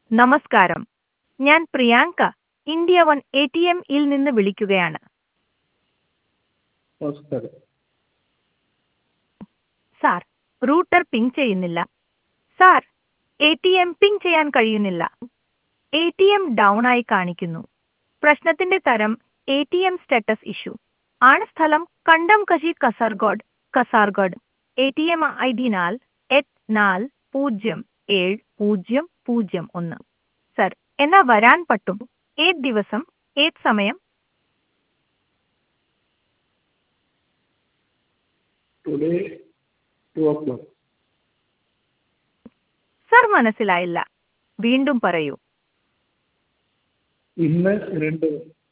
നമസ്കാരം ഞാൻ Priyanka India one A T എമ്മിൽ നിന്ന് വിളിക്കുകയാണ് നമസ്കാരം സാർ റൂട്ടർ പിങ് ചെയ്യുന്നില്ല sir A T M ping ചെയ്യാൻ കഴിയുന്നില്ല എ ടി എം ഡൗൺ ആയി കാണിക്കുന്നു പ്രശ്നത്തിന്റെ തരം A T M status issue ആണ് സ്ഥലം കണ്ടംകശി Kasargod Kasargod A T M I D നാൽ എട്ട് നാല് പൂജ്യം ഏഴ് പൂജ്യം പൂജ്യം ഒന്ന് സർ എന്നാ വരാൻ പറ്റും ഏത് ദിവസം ഏത് സമയം today two o'clock sir മനസ്സിലായില്ല വീണ്ടും പറയൂ ഇന്ന് രണ്ട്